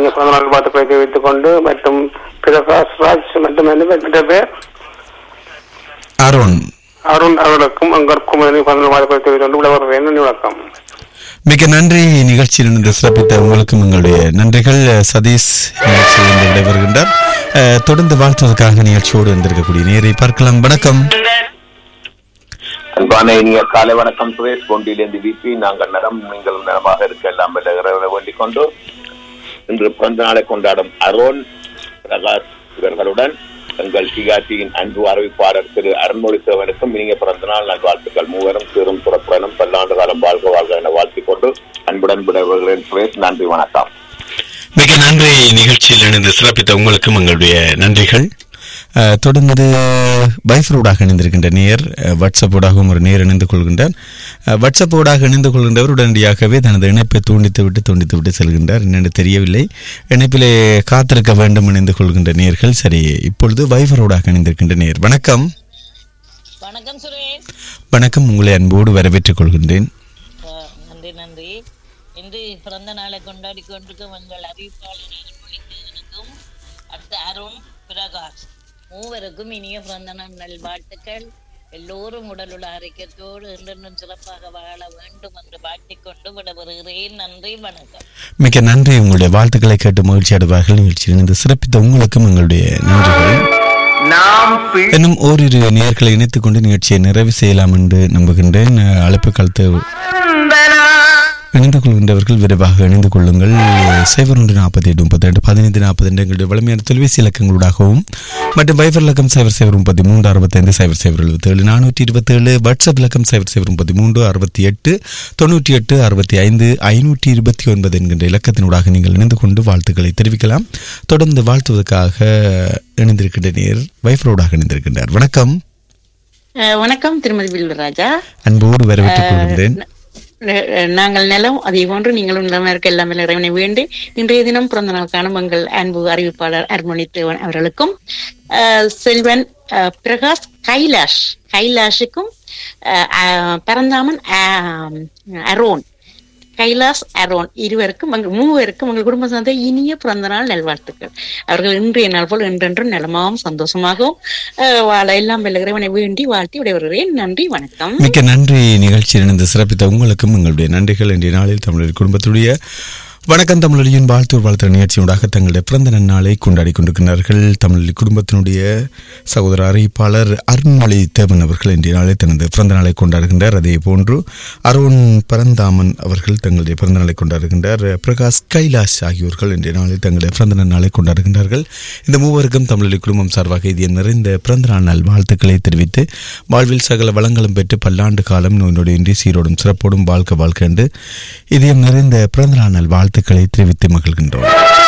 இனிய பிறந்த நாள் வாழ்த்துக்களை தெரிவித்துக் கொண்டு மற்றும் பிரகாஷ் ராஜ் மற்றும் என்ன மற்ற பேர் அருண் அருண் அவர்களுக்கும் அங்கர் குமரனி பிறந்த நாள் வாழ்த்துக்களை தெரிவித்துக் கொண்டு விடவர்கள் நன்றி வணக்கம் மிக நன்றி நிகழ்ச்சியில் இருந்து சிறப்பித்த உங்களுக்கும் எங்களுடைய நன்றிகள் சதீஷ் நிகழ்ச்சியில் இருந்து விடைபெறுகின்றார் அஹ், தொடர்ந்து வாழ்த்துவதற்காக நிகழ்ச்சியோடு வந்திருக்கக்கூடிய நேரை பார்க்கலாம் வணக்கம் அன்பான இனிய காலை வணக்கம் சுரேஷ் பொண்டியிலிருந்து விபி நாங்கள் நலம் நீங்கள் நலமாக இருக்க எல்லாம் வல்ல இறைவனை வேண்டிக் கொண்டு இன்று பிறந்த நாளை கொண்டாடும் அரோன் பிரகாஷ் இவர்களுடன் எங்கள் டிஆர்டியின் அன்பு அறிவிப்பாளர் திரு அருண்மொழி சேவனுக்கும் இனிய பிறந்த நாள் நல்வாழ்த்துக்கள் மூவரும் சிறும் சிறப்புடனும் பல்லாண்டு காலம் வாழ்க வாழ்க என வாழ்த்திக் கொண்டு அன்புடன் விடைபெறுகிறேன் சுரேஷ் நன்றி வணக்கம் மிக நன்றி நிகழ்ச்சியில் இணைந்து சிறப்பித்த உங்களுக்கும் எங்களுடைய நன்றிகள் அஹ், தொடர்ந்து பைஃபரோடாக இணைந்திருக்கின்ற நேர் அஹ், வாட்ஸ்அப்போடாகவும் ஒரு நேர் இணைந்து கொள்கின்றார் அஹ், வாட்ஸ்அப்போடாக இணைந்து கொள்கின்றவர் உடனடியாகவே தனது இணைப்பை துண்டித்து விட்டு துண்டித்து விட்டு செல்கின்றார் என்னென்று தெரியவில்லை இணைப்பிலே காத்திருக்க வேண்டும் இணைந்து கொள்கின்ற நேர்கள் சரி இப்பொழுது வைஃபரோடாக இணைந்திருக்கின்ற நேர் வணக்கம் வணக்கம் சுரேஷ் வணக்கம் உங்களை அன்போடு வரவேற்றுக் கொள்கின்றேன் அஹ், நன்றி நன்றி இன்று பிறந்த நாளை கொண்டாடி கொண்டிருக்கும் எங்கள் அறிவிப்பாளர் அருள்மொழிக்கும் அடுத்த அருண் பிரகாஷ் மூவருக்கும் இனிய பிறந்த நாள் நல்வாழ்த்துக்கள் எல்லோரும் உடலுள்ள ஆரோக்கியத்தோடு என்றென்றும் சிறப்பாக வாழ வேண்டும் என்று வாழ்த்திக் கொண்டு விடவருகிறேன் நன்றி வணக்கம் மிக நன்றி உங்களுடைய வாழ்த்துக்களை கேட்டு மகிழ்ச்சி அடைவார்கள் நிகழ்ச்சியில் இணைந்து சிறப்பித்த உங்களுக்கும் எங்களுடைய நன்றிகள் இன்னும் ஓரிரு நேர்களை இணைத்துக் கொண்டு நிகழ்ச்சியை நிறைவு செய்யலாம் என்று நம்புகின்றேன் அஹ், அழைப்பு காலத்து இணைந்து கொள்கின்றவர்கள் விரைவாக இணைந்து கொள்ளுங்கள் சைபர் ஒன்று நாற்பத்தி எட்டு முப்பத்தி ரெண்டு பதினைந்து நாற்பத்தி ரெண்டு எங்களுடைய வலிமையான தொலைபேசி இலக்கங்களூடாகவும் மற்றும் வைபர் இலக்கம் சைபர் சைபர் முப்பத்தி மூன்று அறுபத்தைந்து சைபர் சைபர் எழுபத்தேழு நானூற்றி இருபத்தேழு வாட்ஸ்அப் இலக்கம் சைபர் சைபர் முப்பத்தி மூன்று அறுபத்தி எட்டு தொண்ணூற்றி எட்டு அறுபத்தி ஐந்து ஐநூற்றி இருபத்தி ஒன்பது என்கின்ற இலக்கத்தினூடாக நீங்கள் இணைந்து கொண்டு வாழ்த்துக்களை தெரிவிக்கலாம் தொடர்ந்து வாழ்த்துவதற்காக இணைந்திருக்கின்ற நேர் வைஃபரோடாக இணைந்திருக்கின்றார் வணக்கம் அஹ் வணக்கம் திருமதி வில்வராஜா அன்போடு வரவேற்றுக் கொள்கின்றேன் அஹ் நாங்கள் நிலம் அதே போன்று நீங்களும் நிலமா இருக்க எல்லாமே இறைவனை வேண்டி இன்றைய தினம் பிறந்த நாள் காணும் எங்கள் அன்பு அறிவிப்பாளர் அருமணி தேவன் அவர்களுக்கும் அஹ் செல்வன் அஹ் பிரகாஷ் கைலாஷ் கைலாஷுக்கும் அஹ் அஹ் பரந்தாமன் அஹ் அரோன் கைலாஸ் அரோன் இருவருக்கும் எங்கள் மூவருக்கும் எங்கள் குடும்ப சார்ந்த இனிய பிறந்த நாள் நல்வாழ்த்துக்கள் அவர்கள் இன்றைய நாள் போல் என்றென்றும் நலமாகவும் சந்தோஷமாகவும் அஹ், வாழ எல்லாம் வெல்ல இறைவனை வேண்டி வாழ்த்தி விடைபெறுகிறேன் நன்றி வணக்கம் மிக்க நன்றி நிகழ்ச்சியில் இணைந்து சிறப்பித்த உங்களுக்கும் எங்களுடைய நன்றிகள் இன்றைய நாளில் தமிழர் குடும்பத்துடைய வணக்கம் தமிழரியின் வாழ்த்தூர் வாழ்த்துற நிகழ்ச்சியூடாக தங்களுடைய பிறந்த நன்னாளை கொண்டாடி கொண்டிருக்கிறார்கள் தமிழ் குடும்பத்தினுடைய சகோதர அறிவிப்பாளர் அருண்மொழி தேவன் அவர்கள் இன்றைய நாளில் தனது பிறந்த நாளை கொண்டாடுகின்றார் அதே போன்று அருண் பரந்தாமன் அவர்கள் தங்களுடைய பிறந்த நாளை கொண்டாடுகின்றார் பிரகாஷ் கைலாஷ் ஆகியோர்கள் இன்றைய நாளில் தங்களுடைய பிறந்த நன்னாளை கொண்டாடுகின்றார்கள் இந்த மூவருக்கும் தமிழ் குடும்பம் சார்பாக இது நிறைந்த பிறந்த நாள் நல் வாழ்த்துக்களை தெரிவித்து வாழ்வில் சகல வளங்களும் பெற்று பல்லாண்டு காலம் நோய் நொடியின்றி சீரோடும் சிறப்போடும் வாழ்க்கை வாழ்க்கை என்று இதயம் நிறைந்த பிறந்த நாள் நல் வாழ்த்துக்களை தெரிவித்து மகிழ்கின்றோம்